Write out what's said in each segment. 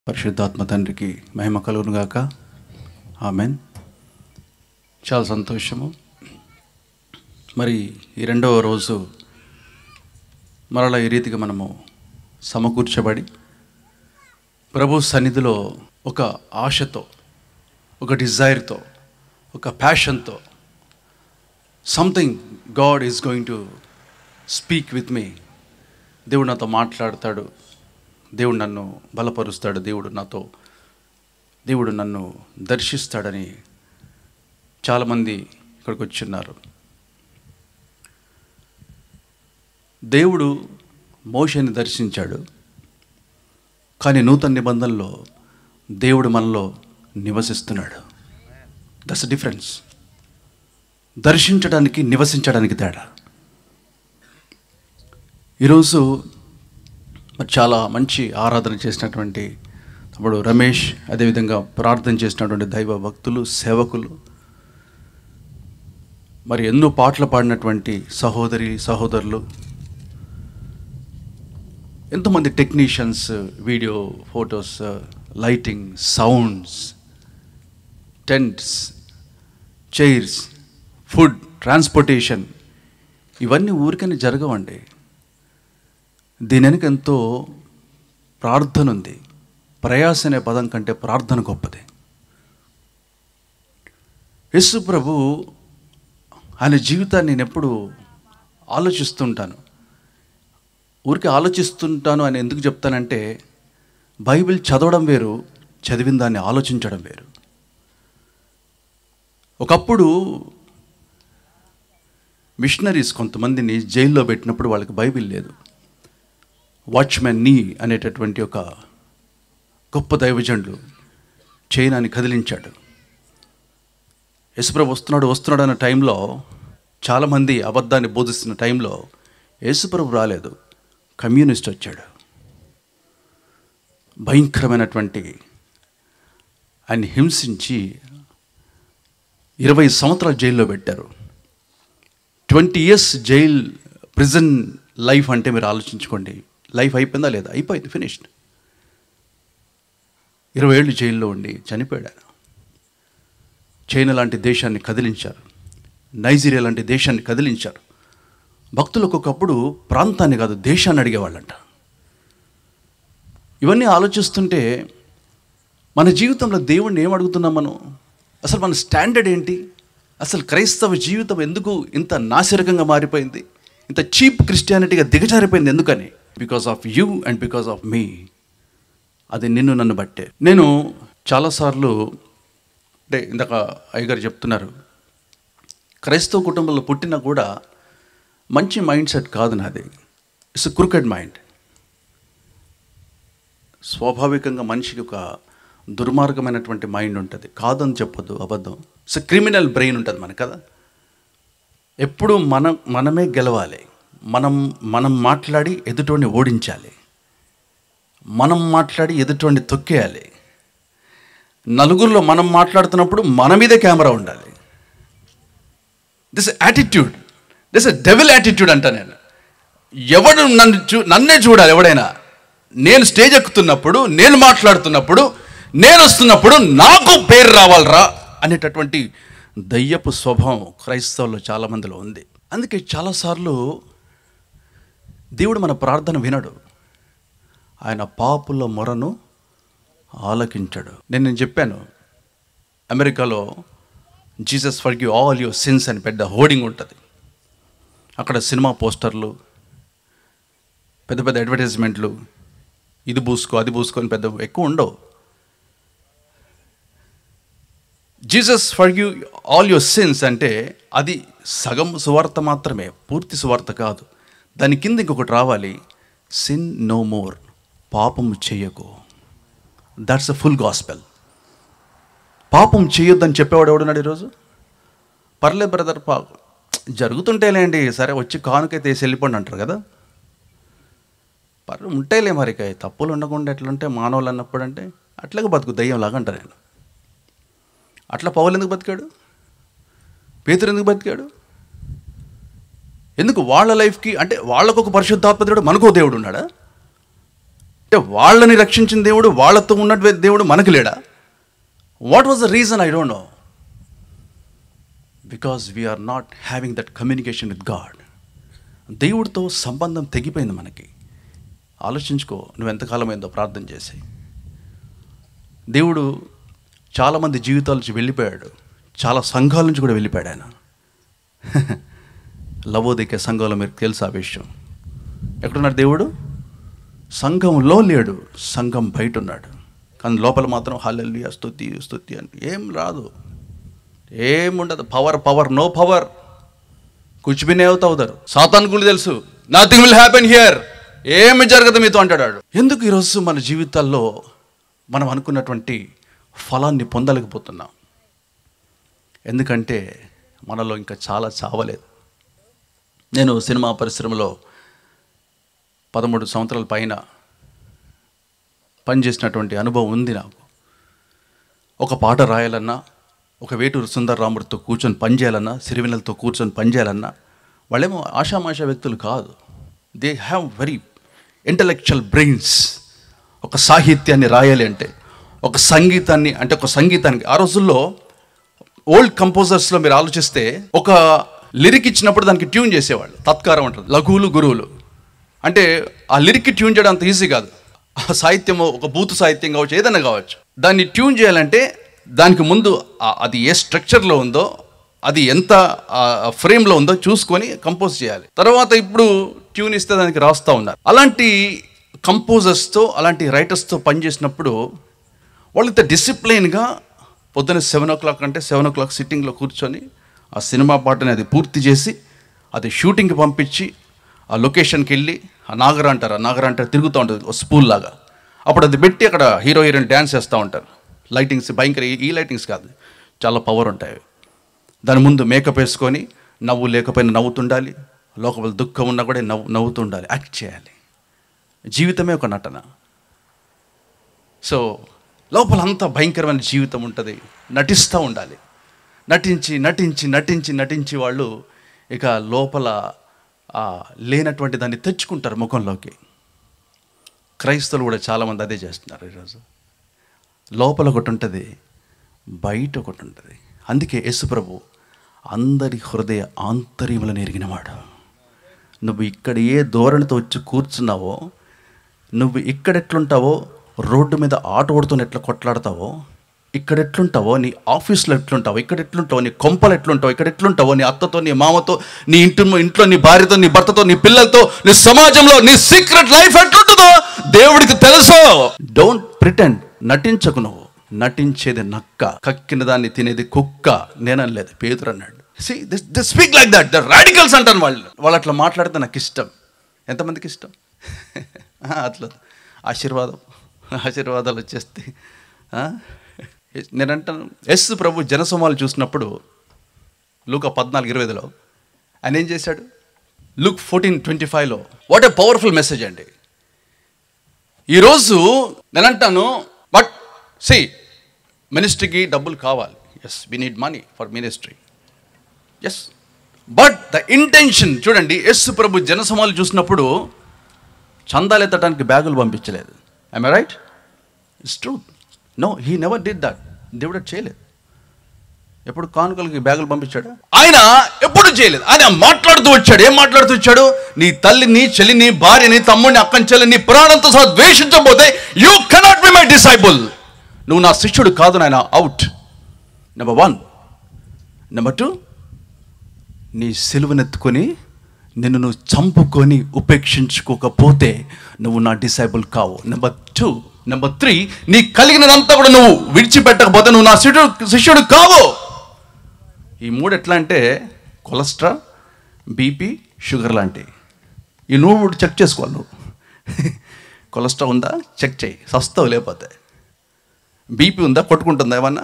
పరిశుద్ధాత్మ తండ్రికి మహిమ కలుగును గాక ఆమెన్ చాలా సంతోషము మరి ఈ రెండవ రోజు మరలా ఈ రీతిగా మనము సమకూర్చబడి ప్రభు సన్నిధిలో ఒక ఆశతో ఒక డిజైర్తో ఒక ప్యాషన్తో something God is going to speak with me దేవుడు నాతో మాట్లాడతాడు దేవుడు నన్ను బలపరుస్తాడు దేవుడు నాతో దేవుడు నన్ను దర్శిస్తాడని చాలామంది ఇక్కడికి వచ్చిన్నారు దేవుడు మోషని దర్శించాడు కానీ నూతన నిబంధనలో దేవుడు మనలో నివసిస్తున్నాడు దట్స్ డిఫరెన్స్ దర్శించడానికి నివసించడానికి తేడా ఈరోజు మరి చాలా మంచి ఆరాధన చేసినటువంటి అప్పుడు రమేష్ అదేవిధంగా ప్రార్థన చేసినటువంటి దైవ భక్తులు సేవకులు మరి ఎన్నో పాటలు పాడినటువంటి సహోదరి సహోదరులు ఎంతోమంది technicians video photos lighting sounds tents chairs food transportation ఇవన్నీ ఊరికనే జరగవండి దీని వెనుక ఎంతో ప్రార్థన ఉంది ప్రయాస అనే పదం కంటే ప్రార్థన గొప్పది యేసు ప్రభు ఆయన జీవితాన్ని నేను ఎప్పుడు ఆలోచిస్తుంటాను ఊరికి ఆలోచిస్తుంటాను అని ఎందుకు చెప్తానంటే బైబిల్ చదవడం వేరు చదివిన దాన్ని ఆలోచించడం వేరు ఒకప్పుడు మిషనరీస్ కొంతమందిని జైల్లో పెట్టినప్పుడు వాళ్ళకి బైబిల్ లేదు వాచ్మెన్ నీ అనేటటువంటి ఒక గొప్ప దైవజనుడు చైనాని కదిలించాడు యేసుప్రభు వస్తున్నాడు వస్తున్నాడు అన్న టైంలో చాలామంది అబద్ధాన్ని బోధిస్తున్న టైంలో యేసుప్రభు రాలేదు కమ్యూనిస్ట్ వచ్చాడు భయంకరమైనటువంటి ఆయన హింసించి ఇరవై సంవత్సరాలు జైల్లో పెట్టారు twenty years jail prison life అంటే మీరు ఆలోచించుకోండి లైఫ్ అయిపోయిందా లేదా అయిపోయింది ఫినిష్డ్ ఇరవై ఏళ్ళు జైల్లో ఉండి చనిపోయాడు ఆయన చైనా లాంటి దేశాన్ని కదిలించారు నైజీరియా లాంటి దేశాన్ని కదిలించారు భక్తులు ఒక్కొక్కప్పుడు ప్రాంతాన్ని కాదు దేశాన్ని అడిగేవాళ్ళంట ఇవన్నీ ఆలోచిస్తుంటే మన జీవితంలో దేవుణ్ణి ఏం అడుగుతున్నాం మనం అసలు మన స్టాండర్డ్ ఏంటి అసలు క్రైస్తవ జీవితం ఎందుకు ఇంత నాసిరకంగా మారిపోయింది ఇంత చీప్ క్రిస్టియానిటీగా దిగజారిపోయింది ఎందుకని because of you and because of me అది నిన్ను నన్ను బట్టే నేను చాలాసార్లు అంటే ఇందాక అయ్యగారు చెప్తున్నారు క్రైస్తవ కుటుంబంలో పుట్టినా కూడా మంచి మైండ్ సెట్ కాదు నాది ఇట్స్ క్రికెట్ మైండ్ స్వాభావికంగా మనిషికి ఒక దుర్మార్గమైనటువంటి మైండ్ ఉంటుంది కాదని చెప్పొద్దు అబద్ధం ఇట్స్ క్రిమినల్ బ్రెయిన్ ఉంటుంది మనకు కదా ఎప్పుడు మనం మనమే గెలవాలి మనం మనం మాట్లాడి ఎదుటోడిని ఓడించాలి మనం మాట్లాడి ఎదుటోడిని తొక్కేయాలి నలుగురిలో మనం మాట్లాడుతున్నప్పుడు మన మీదే కెమెరా ఉండాలి this attitude this devil attitude అంట నేను ఎవడు నన్ను చూ నన్నే చూడాలి ఎవడైనా నేను స్టేజ్ ఎక్కుతున్నప్పుడు నేను మాట్లాడుతున్నప్పుడు నేను వస్తున్నప్పుడు నాకు పేరు రావాలరా అనేటటువంటి దయ్యపు స్వభావం క్రైస్తవుల్లో చాలామందిలో ఉంది అందుకే చాలాసార్లు దేవుడు మన ప్రార్థన వినడు ఆయన పాపుల మొరను ఆలకించాడు నేను నేను చెప్పాను అమెరికాలో Jesus forgive all your sins అని పెద్ద హోర్డింగ్ ఉంటుంది అక్కడ సినిమా పోస్టర్లు పెద్ద పెద్ద అడ్వర్టైజ్మెంట్లు ఇది పూసుకో అది పూసుకో అని పెద్ద ఎక్కువ ఉండవు Jesus for you all your sins అంటే అది సగం సువార్త మాత్రమే పూర్తి సువార్త కాదు దాని కింద ఇంకొకటి రావాలి సిన్ నో మోర్ పాపము చేయకు దట్స్ అ ఫుల్ గాస్పెల్ పాపం చేయొద్దని చెప్పేవాడు ఎవడున్నాడు ఈరోజు పర్లే బ్రదర్ పా జరుగుతుంటేలేండి సరే వచ్చి కానుకైతే వేసి వెళ్ళిపోండి అంటారు కదా పర్లే ఉంటేలే మరి ఇక తప్పులు ఉండకుండా ఎట్లుంటే మానవులు అన్నప్పుడు అంటే అట్లాగే బతుకు దయ్యం లాగా అంటారు నేను అట్లా పౌలు ఎందుకు బతికాడు పేతురు ఎందుకు బతికాడు ఎందుకు వాళ్ళ లైఫ్కి అంటే వాళ్ళకు ఒక పరిశుద్ధాత్మ దేవుడు మనకు ఒక దేవుడు ఉన్నాడా అంటే వాళ్ళని రక్షించిన దేవుడు వాళ్ళతో ఉన్నటువంటి దేవుడు మనకు లేడా what was the reason I don't know because we are not having that communication with God దేవుడితో సంబంధం తెగిపోయింది మనకి ఆలోచించుకో నువ్వు ఎంతకాలం అయిందో ప్రార్థన చేసి దేవుడు చాలామంది జీవితాల నుంచి వెళ్ళిపోయాడు చాలా సంఘాల నుంచి కూడా వెళ్ళిపోయాడు ఆయన లవోదికే సంఘంలో మీరు తెలుసు ఆ విషయం ఎక్కడున్నాడు దేవుడు సంఘంలో లేడు సంఘం బయట ఉన్నాడు కానీ లోపల మాత్రం హల్లెల్లుయా స్తుతి స్తుతి అని ఏం రాదు ఏముండదు పవర్ పవర్ నో పవర్ కుచిబినే అవుతారు సాతానుకులు తెలుసు నథింగ్ విల్ హ్యాపెన్ హియర్ ఏమి జరగదు మీతో అంటాడు వాడు. ఎందుకు ఈరోజు మన జీవితాల్లో మనం అనుకున్నటువంటి ఫలాన్ని పొందలేకపోతున్నాం ఎందుకంటే మనలో ఇంకా చాలా చావలేదు నేను సినిమా పరిశ్రమలో పదమూడు సంవత్సరాల పైన పనిచేసినటువంటి అనుభవం ఉంది నాకు ఒక పాట రాయాలన్నా ఒక వేటూరు సుందరరాముడితో కూర్చొని పనిచేయాలన్నా సిరివెన్నెలతో కూర్చొని పనిచేయాలన్నా వాళ్ళేమో ఆషామాషా వ్యక్తులు కాదు they have very intellectual brains ఒక సాహిత్యాన్ని రాయాలి అంటే ఒక సంగీతాన్ని అంటే ఒక సంగీతానికి ఆ రోజుల్లో ఓల్డ్ కంపోజర్స్లో మీరు ఆలోచిస్తే ఒక లిరిక్ ఇచ్చినప్పుడు దానికి ట్యూన్ చేసేవాళ్ళు తత్కారం అంటారు లఘువులు గురువులు అంటే ఆ లిరిక్ ట్యూన్ చేయడం అంత ఈజీ కాదు ఆ సాహిత్యము ఒక బూతు సాహిత్యం కావచ్చు ఏదైనా కావచ్చు దాన్ని ట్యూన్ చేయాలంటే దానికి ముందు ఆ- అది ఏ స్ట్రక్చర్లో ఉందో అది ఎంత ఫ్రేమ్లో ఉందో చూసుకొని కంపోజ్ చేయాలి తర్వాత ఇప్పుడు ట్యూన్ ఇస్తే దానికి రాస్తూ ఉన్నారు అలాంటి కంపోజర్స్తో అలాంటి రైటర్స్తో పనిచేసినప్పుడు వాళ్ళు ఇంత డిసిప్లైన్గా పొద్దున్న సెవెన్ ఓ క్లాక్ అంటే సెవెన్ ఓ క్లాక్ సిట్టింగ్లో కూర్చొని ఆ సినిమా పాటని అది పూర్తి చేసి అది షూటింగ్కి పంపించి ఆ లొకేషన్కి వెళ్ళి ఆ నాగర అంటారు ఆ నాగర అంటే తిరుగుతూ ఉంటుంది ఒక స్పూల్ లాగా అప్పుడు అది పెట్టి అక్కడ హీరో హీరోయిన్ డ్యాన్స్ చేస్తూ ఉంటారు లైటింగ్స్ భయంకర ఈ- ఈ లైటింగ్స్ కాదు చాలా పవర్ ఉంటాయి అవి. దాని ముందు మేకప్ వేసుకొని నవ్వు లేకపోయినా నవ్వుతుండాలి లోపల దుఃఖం ఉన్నా కూడా నవ్వు నవ్వుతుండాలి యాక్ట్ చేయాలి జీవితమే ఒక నటన సో లోపల అంతా భయంకరమైన జీవితం ఉంటుంది నటిస్తూ ఉండాలి నటించి నటించి నటించి నటించి వాళ్ళు ఇక లోపల ఆ, లేనటువంటి దాన్ని తెచ్చుకుంటారు ముఖంలోకి క్రైస్తవులు కూడా చాలామంది అదే చేస్తున్నారు ఈరోజు లోపల ఒకటి ఉంటుంది బయట ఒకటి ఉంటుంది అందుకే యేసుప్రభు అందరి హృదయ ఆంతర్యములను ఎరిగినవాడు నువ్వు ఇక్కడ ఏ ధోరణితో వచ్చి కూర్చున్నావో నువ్వు ఇక్కడ ఎట్లుంటావో రోడ్డు మీద ఆటో ఓడుతున్న ఎట్లా కొట్లాడతావో ఇక్కడ ఎట్లుంటావో నీ ఆఫీస్లో ఎట్లుంటావో ఇక్కడ ఎట్లుంటావో నీ కొంపలు ఎట్లుంటావో ఇక్కడ ఎట్లుంటావో నీ అత్తతో నీ మామతో నీ ఇంటి ఇంట్లో నీ భార్యతో నీ భర్తతో నీ పిల్లలతో నీ సమాజంలో నీ సీక్రెట్ లైఫ్ ఎట్లుంటుందో దేవుడికి తెలుసు డోంట్ ప్రిటెండ్ నటించకు నువ్వు నటించేది నక్క కక్కిన దాన్ని తినేది కుక్క నేననలేదు పేదరు అన్నాడు see this this speak like that the radicals అంటాను వాళ్ళు వాళ్ళు అట్లా మాట్లాడితే నాకు ఇష్టం ఎంతమందికి ఇష్టం ఆ, అట్లా ఆశీర్వాదం ఆశీర్వాదాలు వచ్చేస్తే ఆ? నేను అంటాను ఎస్ ప్రభు జనసమూహాలు చూసినప్పుడు లూక పద్నాలుగు ఇరవై ఐదులో ఆయన ఏం చేశాడు లుక్ ఫోర్టీన్ ట్వంటీ ఫైవ్లో వాట్ ఏ పవర్ఫుల్ మెసేజ్ అండి ఈరోజు నేను అంటాను బట్ సి మినిస్ట్రీకి డబ్బులు కావాలి yes we need money for ministry yes but the intention చూడండి ఎస్ ప్రభు జనసమాలు చూసినప్పుడు చందాలు ఎత్తడానికి బ్యాగులు పంపించలేదు I right it's true no he never did that దేవుడు అది చేయలేదు ఎప్పుడు కానుకలకి బ్యాగులు పంపించాడు ఆయన ఎప్పుడు చేయలేదు ఆయన మాట్లాడుతూ వచ్చాడు ఏం మాట్లాడుతూ వచ్చాడు నీ తల్లిని చెల్లిని భార్యని తమ్ముడిని అక్కని చెల్లిని పురాణంతో సహా ద్వేషించబోతే you cannot be my disciple నువ్వు నా శిష్యుడు కాదు నాయన out number one number two నీ సిలువనెత్తుకొని నిన్ను నువ్వు చంపుకొని ఉపేక్షించుకోకపోతే నువ్వు నా డిసైబుల్ కావు నెంబర్ టూ నెంబర్ త్రీ నీ కలిగినదంతా కూడా నువ్వు విడిచిపెట్టకపోతే నువ్వు నా శిష్యుడు శిష్యుడు కావు ఈ మూడు ఎట్లా అంటే కొలెస్ట్రాల్ బీపీ షుగర్ లాంటివి ఈ నువ్వు చెక్ చేసుకోవాలి నువ్వు కొలెస్ట్రాల్ ఉందా చెక్ చేయి సస్తావు లేకపోతే బీపీ ఉందా కొట్టుకుంటుందా ఏమన్నా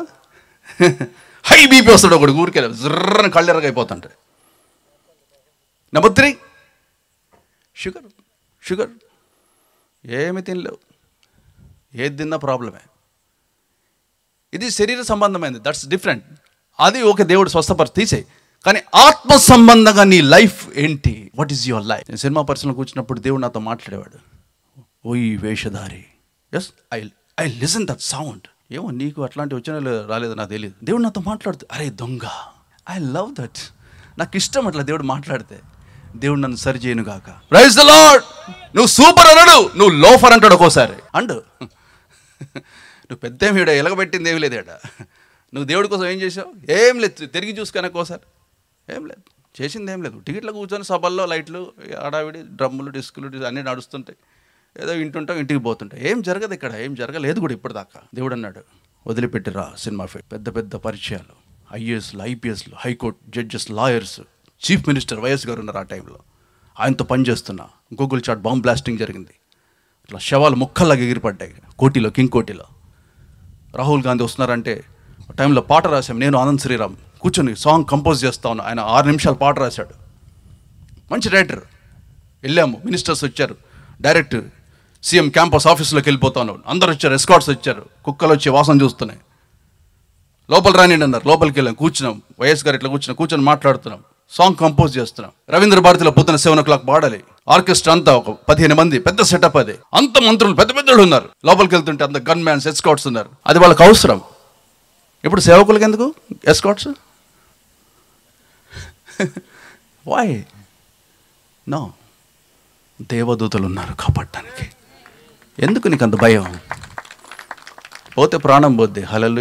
హై బీపీ వస్తాడు ఒకటి ఊరికే జర్రని కళ్ళెరగా అయిపోతుంటాయి నెంబర్ త్రీ షుగర్ షుగర్ ఏమి తినలేవు ఏది తిన్నా ప్రాబ్లమే ఇది శరీర సంబంధమైనది దట్స్ డిఫరెంట్ అది ఒక దేవుడు స్వస్థపరిచి తీసే కానీ ఆత్మ సంబంధంగా నీ లైఫ్ ఏంటి వాట్ ఈస్ యువర్ లైఫ్ నేను సినిమా పరిశ్రమలో కూర్చున్నప్పుడు దేవుడు నాతో మాట్లాడేవాడు ఓయ్ వేషధారి yes I I listen that sound ఏమో నీకు అట్లాంటి వచ్చిన రాలేదు నాకు తెలియదు దేవుడు నాతో మాట్లాడుతూ అరే దొంగ ఐ లవ్ దట్ నాకు ఇష్టం అట్లా దేవుడు మాట్లాడితే దేవుడు నన్ను సరి చేయను గాక రైజ్ ద లార్డ్ నువ్వు సూపర్ అనడు నువ్వు లోఫర్ అంటాడు ఒక్కోసారి అండు నువ్వు పెద్ద ఏమిడ ఎలగబెట్టింది ఏమి లేదు ఈడ. నువ్వు దేవుడి కోసం ఏం చేసావు ఏం లేదు తిరిగి చూసుకొని ఒక్కోసారి ఏం లేదు చేసింది ఏం లేదు టికెట్లో కూర్చొని సభల్లో లైట్లు హడావిడి డ్రమ్ములు డిస్కులు డిస్ అన్నీ నడుస్తుంటాయి ఏదో వింటుంటాం ఇంటికి పోతుంటాయి ఏం జరగదు ఇక్కడ ఏం జరగలేదు కూడా ఇప్పటిదాకా దేవుడు అన్నాడు వదిలిపెట్టిరా సినిమా ఫీల్డ్ పెద్ద పెద్ద పరిచయాలు ఐఏఎస్లు ఐపీఎస్లు high court judges lawyers chief minister YS garu ఉన్నారు ఆ టైంలో ఆయనతో పనిచేస్తున్నా గూగుల్ చాట్ బాంబ్ బ్లాస్టింగ్ జరిగింది ఇట్లా శవాలు ముక్కల్లాగా ఎగిరిపడ్డాయి కోటిలో కింగ్ కోటిలో రాహుల్ గాంధీ వస్తున్నారంటే ఆ టైంలో పాట రాశాం నేను ఆనంద్ శ్రీరామ్ కూర్చొని సాంగ్ కంపోజ్ చేస్తా ఉన్నా ఆయన ఆరు నిమిషాలు పాట రాశాడు మంచి రైటర్ వెళ్ళాము మినిస్టర్స్ వచ్చారు డైరెక్ట్ సీఎం క్యాంపస్ ఆఫీస్లోకి వెళ్ళిపోతాను అందరు వచ్చారు ఎస్కాట్స్ వచ్చారు కుక్కలు వచ్చి వాసన చూస్తున్నాయి లోపల రానిండి అన్నారు లోపలికి వెళ్ళాం కూర్చున్నాం వైఎస్ గారు ఇట్లా కూర్చున్నాం కూర్చొని మాట్లాడుతున్నాం సాంగ్ కంపోజ్ చేస్తున్నాం రవీంద్ర భారతిలో పొద్దున సెవెన్ ఓ క్లాక్ పాడాలి ఆర్కెస్ట్రా అంతా ఒక పదిహేను మంది పెద్ద సెటప్ అది అంత మంత్రులు పెద్ద పెద్దలు ఉన్నారు లోపలికి వెళ్తుంటే అంత గన్ మ్యాన్స్ ఎస్కాట్స్ ఉన్నారు అది వాళ్ళకి అవసరం ఇప్పుడు సేవకులకి ఎందుకు ఎస్కాట్స్ వాయ్ నో దేవదూతలు ఉన్నారు కాపాడటానికి ఎందుకు నీకు అంత భయం పోతే ప్రాణం పోద్ది హలలు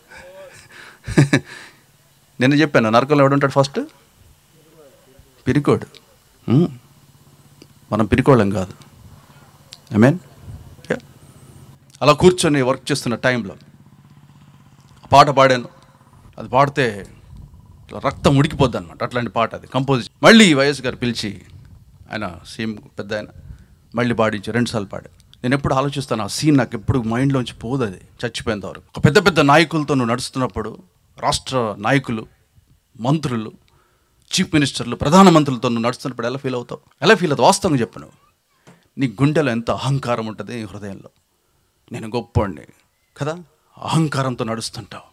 నేను చెప్పాను నరకంలో ఎవడుంటాడు ఫస్ట్ పిరికోడు ఉమ్. మనం పిరికోళ్ళం కాదు ఐ మీన్ అలా కూర్చొని వర్క్ చేస్తున్న టైంలో పాట పాడాను అది పాడితే ఇట్లా రక్తం ఉడికిపోద్ది అనమాట అట్లాంటి పాట అది కంపోజ్ మళ్ళీ వైఎస్ గారు పిలిచి ఆయన సీఎం పెద్ద ఆయన మళ్ళీ పాడించి రెండుసార్లు పాడాను నేను ఎప్పుడు ఆలోచిస్తాను ఆ సీన్ నాకు ఎప్పుడు మైండ్లోంచి పోదు అది చచ్చిపోయేంత వరకు ఒక పెద్ద పెద్ద నాయకులతో నువ్వు నడుస్తున్నప్పుడు రాష్ట్ర నాయకులు మంత్రులు చీఫ్ మినిస్టర్లు ప్రధానమంత్రులతో నువ్వు నడుస్తున్నప్పుడు ఎలా ఫీల్ అవుతావు ఎలా ఫీల్ అవుతావు వాస్తవంగా చెప్పు నువ్వు నీ గుండెలో ఎంత అహంకారం ఉంటుంది నీ హృదయంలో నేను గొప్పవాడిని కదా అహంకారంతో నడుస్తుంటావు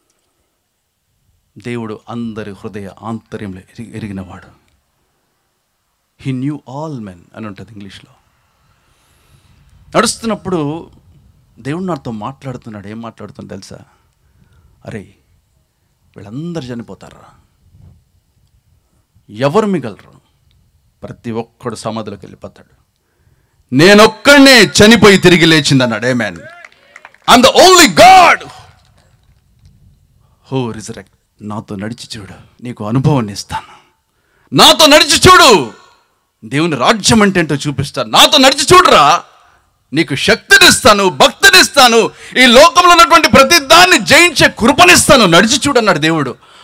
దేవుడు అందరి హృదయ ఆంతర్యంలో ఎరిగి ఎరిగినవాడు హీ న్యూ ఆల్ మెన్ అని ఉంటుంది ఇంగ్లీష్లో నడుస్తున్నప్పుడు దేవుడు నాతో మాట్లాడుతున్నాడు ఏం మాట్లాడుతున్నాడు తెలుసా అరే వీళ్ళందరూ చనిపోతారా ఎవరు మిగలరు ప్రతి ఒక్కడు సమాధిలోకి వెళ్ళిపోతాడు నేనొక్కడనే చనిపోయి తిరిగి లేచిందన్నాడు a man I'm the only God who resurrect నాతో నడిచి చూడు నీకు అనుభవాన్ని ఇస్తాను నాతో నడిచి చూడు దేవుని రాజ్యం అంటే ఏంటో చూపిస్తాను నాతో నడిచి చూడరా నీకు శక్తినిస్తాను భక్తినిస్తాను ఈ లోకంలో ఉన్నటువంటి ప్రతి దాన్ని జయించే కృపనిస్తాను నడిచి చూడన్నాడు దేవుడు